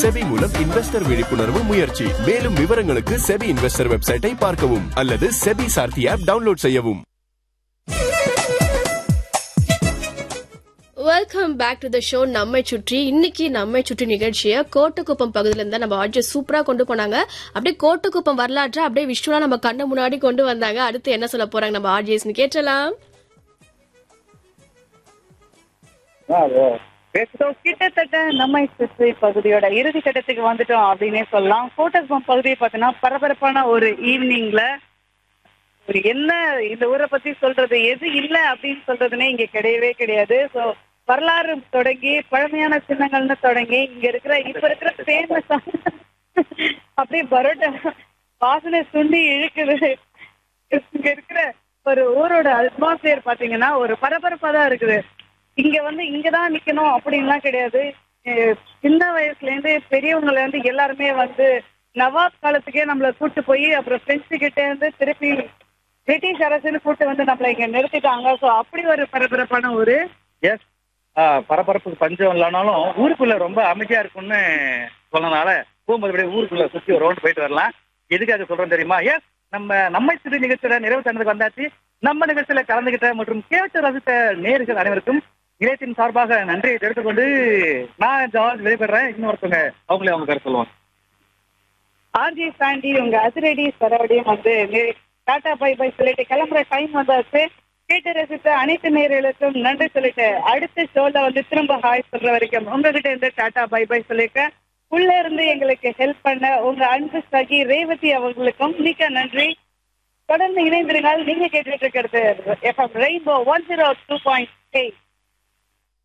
SEBI மூலம் investor விழிப்புணர்வு முயற்சி மேலும் விவரங்களுக்கு செபி இன்வெஸ்டர் வெப்சைட்டை பார்க்கவும் அல்லது செபி சார்த்தி ஆப் டவுன்லோட் செய்யவும் welcome back to the show நம்மை சுற்றி இன்னைக்கு நம்மை சுற்றி நிகழ்ச்சியை கோட்டுக்குப்பம் பகுதியில இருந்தா நம்ம ஆட்சி சூப்பரா கொண்டு போனாங்க அப்படியே கோட்டுக்குப்பம் வரலாற்றை அப்படியே விஷுவலா நம்ம கண்ணு முன்னாடி கொண்டு வந்தாங்க அடுத்து என்ன சொல்ல போறாங்க நம்ம ஆர்ஜிஎஸ்னு கேட்டலாம் So, கிட்டத்தட்ட நம்மை சுற்றி பகுதியோட இறுதி கட்டத்துக்கு வந்துட்டோம் அப்படின்னே சொல்லலாம் கோட்டகுப்பம் பகுதியை பார்த்தீங்கன்னா பரபரப்பான ஒரு ஈவினிங்ல ஒரு என்ன இந்த ஊரை பத்தி சொல்றது எது இல்ல அப்படின்னு சொல்றதுன்னே இங்க கிடையவே கிடையாது சோ வரலாறு தொடங்கி பழமையான சின்னங்கள்னு தொடங்கி இங்க இருக்கிற இப்ப இருக்கிற ஃபேமஸ் அப்படியே பரோட்டா வாசனை சுண்டி இழுக்குது இங்க இருக்கிற ஒரு ஊரோட அட்மாஸ்பியர் பாத்தீங்கன்னா ஒரு பரபரப்பா தான் இருக்குது இங்க வந்து இங்கதான் நிக்கணும் அப்படின்லாம் கிடையாது அஹ் சின்ன வயசுல இருந்து பெரியவங்கல இருந்து எல்லாருமே வந்து நவாப் காலத்துக்கே நம்மள கூட்டு போய் அப்புறம் பிரெஞ்சு கிட்ட இருந்து திருப்பி பிரிட்டிஷ் அரசுன்னு கூட்டு வந்து நம்மள இங்க நிறுத்திட்டாங்க சோ அப்படி ஒரு பரபரப்பான ஊரு எஸ் பரபரப்புக்கு பஞ்சம் இல்லைனாலும் ஊருக்குள்ள ரொம்ப அமைதியா இருக்கும்னு சொன்னனால போகும்போது அப்படியே ஊருக்குள்ள சுத்தி ஒரு ரவுண்ட் போயிட்டு வரலாம் எதுக்காக சொல்றோம் தெரியுமா எஸ் நம்ம நம்மை சிறு நிகழ்ச்சியில நிறைவு தந்ததுக்கு வந்தாச்சு நம்ம நிகழ்ச்சியில கலந்துகிட்ட மற்றும் கேட்டு ரசித்த நேர்கள் அனைவருக்கும் நிலையத்தின் சார்பாக நன்றியை தெரிவித்துக் கொண்டு நான் ஜார்ஜ் வெளிப்படுறேன் இன்னொருத்தவங்க அவங்களே அவங்க பேர் சொல்லுவாங்க ஆர்ஜி சாண்டி உங்க அதிரடி சரவடியும் வந்து நே- டாடா பை பை சொல்லிட்டு கிளம்புற டைம் வந்தாச்சு கேட்டு ரசித்த அனைத்து நேர்களுக்கும் நன்றி சொல்லிட்டு அடுத்த ஷோல வந்து திரும்ப ஹாய் சொல்ற வரைக்கும் உங்ககிட்ட இருந்து டாடா பை பை சொல்லிருக்கேன் உள்ள இருந்து எங்களுக்கு ஹெல்ப் பண்ண உங்க அன்பு சகி ரேவதி அவர்களுக்கும் மிக்க நன்றி தொடர்ந்து இணைந்திருங்கள் நீங்க கேட்டுட்டு இருக்கிறது FM rainbow one zero two point eight